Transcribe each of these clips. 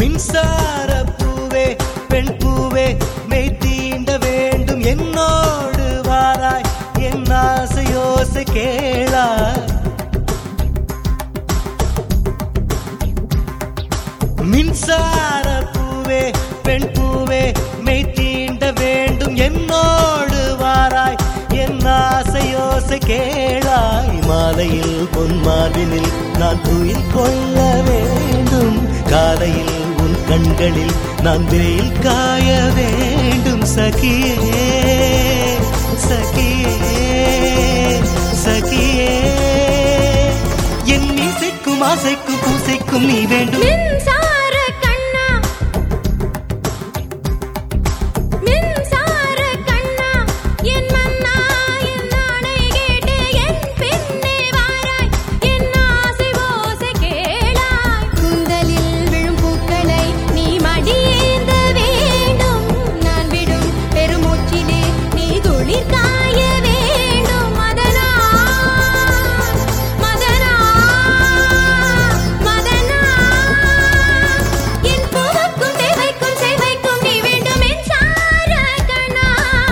மின்சார பூவே பெண் பூவே மெய் தீண்ட வேண்டும் என்னோடு வாராய் என் ஆசையோசை கேளாய் மின்சார பூவே பெண் பூவே மெய் தீண்ட வேண்டும் என்னோடு வாராய் என் ஆசையோசை கேளாய் மாலையில் பொன் மாதினில் நான் துயில் கொள்ள வேண்டும் காலையில் உன் கண்களில் நான் வெயில் காய வேண்டும் சகியே சகியே சகியே என் இசைக்கும் ஆசைக்கும் பூசைக்கும் நீ வேண்டும் மின்சார கண்ணா மின்சார கண்ணா என் மன்னா என் நாணை கேட்டு என் பின்னே வாராய் என் ஆசை ஓசை கேளாய் குந்தலில் விழும் பூக்களை நீ மடியேந்த வேண்டும் நான் விடும் பெருமூச்சிலே நீ குளிர் காய வேண்டும் மதனா மதனா மதனா என் பூவுக்கும் தேவைக்கும் சேவைக்கும் நீ வேண்டும் என் சார கண்ணா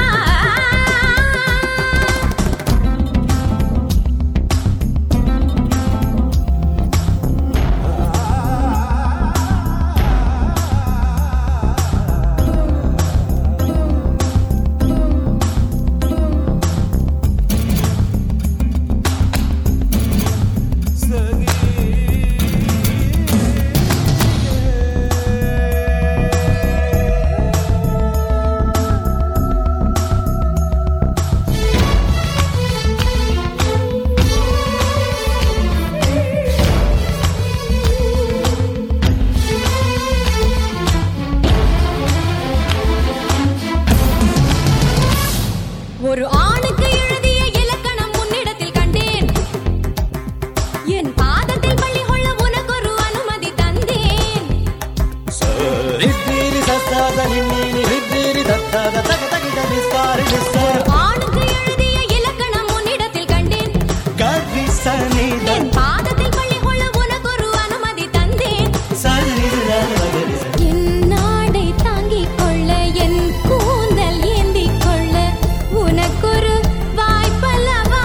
ஒரு ஆணுக்கு எழுதிய இலக்கணம் உன்னிடத்தில் கண்டேன் என் பாதத்தில் பள்ளி கொள்ள உனக்கொரு அனுமதி தந்தேன் ரித்திரி சத்தாத நின்னீனி ரித்திரி தத்தாத தக தகிட நிஸ்தாரி நிஸ்தார ஆணுக்கு எழுதிய இலக்கணம் உன்னிடத்தில் கண்டேன் கவி சனித என் பாதத்தில் பள்ளி கொள்ள உனக்கொரு அனுமதி தந்தேன் சனித என் நாடை தாங்கிக் கொள்ள என் கூந்தல் ஏந்திக் கொள்ள உனக்கொரு வாய்ப்பல்லவா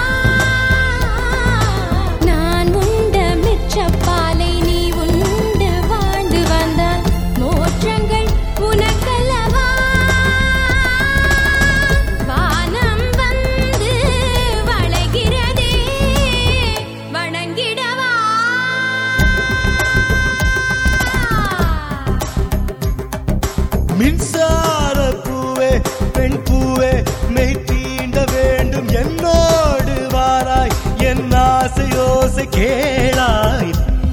நான் உண்ட மிச்சப்பாலை நீ உண்டு வாழ்ந்து வந்தால் மோற்றங்கள் உனக்கல்லவா வானம் வந்து வளைகிறதே வணங்கிடவா மின்சார பூவே பெண் பூவே மெய் தீண்ட வேண்டும் என்னோடு வாராய் என் ஆசையோசை கேளாய்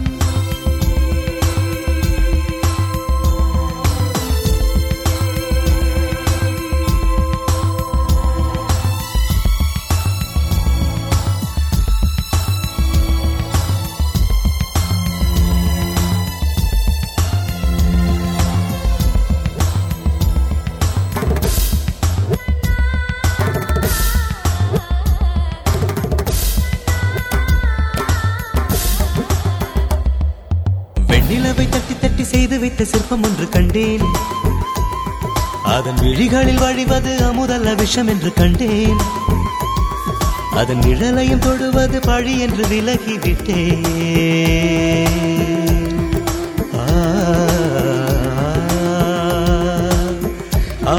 வெண்ணிலவை தட்டி தட்டி செய்து வைத்த சிற்பம் ஒன்று கண்டேன் அதன் விழிகளில் வழிவது அமுதல்ல விஷம் என்று கண்டேன் அதன் நிழலையும் தொடுவது பழி என்று விலகிவிட்டேன் ஆ, ஆ,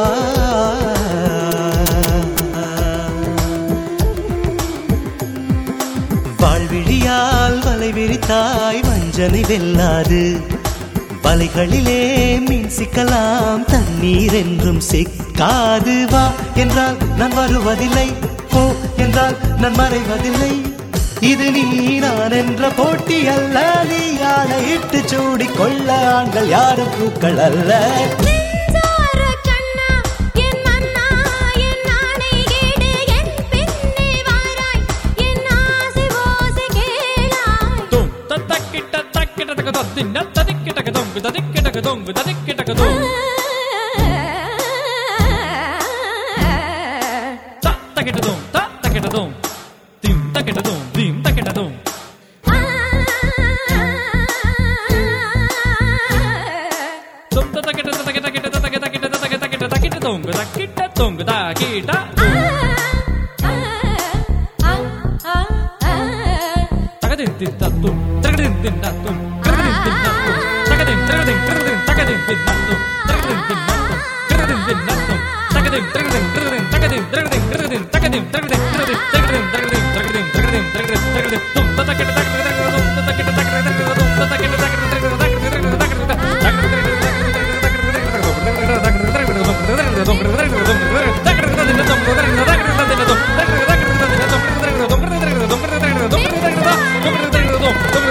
வாழ்விழியால் வலை விரித்தாய் வஞ்சனை வெல்லாது வலைகளிலே மீன் சிக்கலாம் தண்ணீர் என்றும் சிக்காது வா என்றால் நான் வருவதில்லை போ என்றால் நான் மறைவதில்லை இது நீ நான் என்ற போட்டி அல்ல நீ ஆணையிட்டு சூடிக் கொள்ள ஆண்கள் யாரும் பூக்கள் அல்ல நெஞ்சார கண்ணா என் மன்னா என் நாணை கேடு என் பின்னே வாராய் என் ஆசை ஓசை கேளாய் Dum, ta takkita takkita taka dum, dinna tadikkita ka dum, tadikkita ka dum, tadikkita ka dum. Ta takkita dum, ta takkita dum. Dim takkita dum, dim takkita dum. தித்தத்தும் தகதின் தின்னத்தும் தகதின் தின்னத்தும் தகதின் தகதின் தகதின் தகதின் தின்னத்தும் தகதின் தின்னத்தும் தகதின் தின்னத்தும் தகதின் தகதின் தகதின் தகதின் தகதின் தகதின் தகதின் தகதின் தகதின் தகதின் தகதின் தகதின் தகதின் தகதின் தகதின் தும் ததக்கிட்ட தகதின் தும் ததக்கிட்ட தகதின் தும் ததக்கிட்ட தகதின்